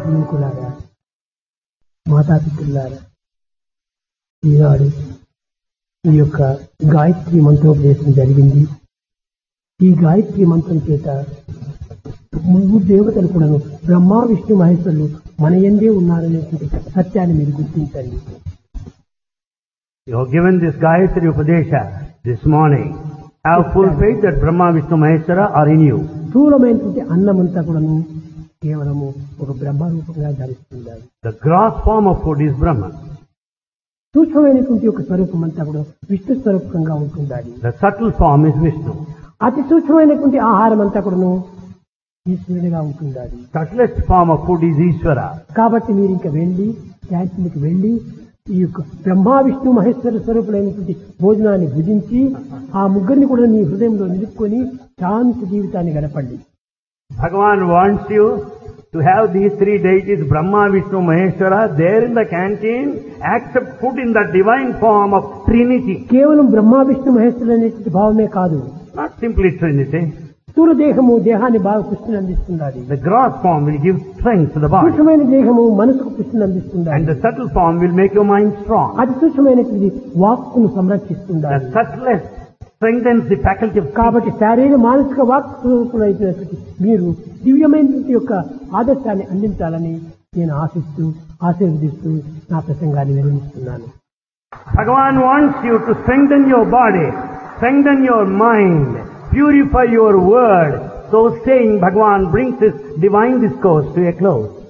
యువకులారా మాతాపితులారా ఈనాడు ఈ యొక్క గాయత్రి మంత్రోపదేశం జరిగింది ఈ గాయత్రి మంత్రం చేత ముగ్గురు దేవతలు కూడాను బ్రహ్మ విష్ణు మహేశ్వరులు మన ఎందే ఉన్నారనేటువంటి సత్యాన్ని మీరు గుర్తించండి You have given this Gayatri Upadesha this morning. Have full faith that Brahma, Vishnu, Maheshwara are in you. స్థూలమైనటువంటి అన్నమంతా కూడాను కేవలము ఒక బ్రహ్మ రూపంగా ధరిస్తుంది The gross form of food is Brahman. సూక్ష్మమైనటువంటి ఒక స్వరూపం అంతా కూడా విష్ణు స్వరూపంగా ఉంటుంది The subtle form is Vishnu. అతి సూక్ష్మమైనటువంటి ఆహారం అంతా కూడాను ఈశ్వరుడిగా ఉంటుంది Subtlest form of food is Ishvara. కాబట్టి మీరు ఇంకా వెళ్ళి క్యాంటీన్కి వెళ్ళి ఈ యొక్క బ్రహ్మ విష్ణు మహేశ్వర స్వరూపులైనటువంటి భోజనాన్ని భుజించి ఆ ముగ్గురిని కూడా మీ హృదయంలో నిలుపుకొని శాంతి జీవితాన్ని గడపండి Bhagavan wants you to have these three deities, Brahma, Vishnu, Maheshwara, there in the canteen, accept food in the divine form of Trinity. కేవలం బ్రహ్మ విష్ణు మహేశ్వరులు అనేటువంటి భావమే కాదు Not simply Trinity. స్థూల దేహము దేహాన్ని బాగా పుష్టిని అందిస్తున్నది The gross form will give strength to the body. సూక్ష్మమైన దేహము మనసుకు పుష్టిని అందిస్తున్నది And the subtle form will make your mind strong. అతి సూక్ష్మమైనటువంటి వాక్కును The సంరక్షిస్తున్నారు subtlest strengthens the faculty of speech. కాబట్టి శారీర మానసిక వాక్ స్వరూపులైనటువంటి మీరు దివ్యమైనటువంటి యొక్క ఆదర్శాన్ని అందించాలని నేను ఆశిస్తూ ఆశీర్వదిస్తూ నా ప్రసంగాన్ని విరమిస్తున్నాను Bhagavan wants you to strengthen your body, strengthen your mind, purify your word. So saying, Bhagavan brings his divine discourse to a close.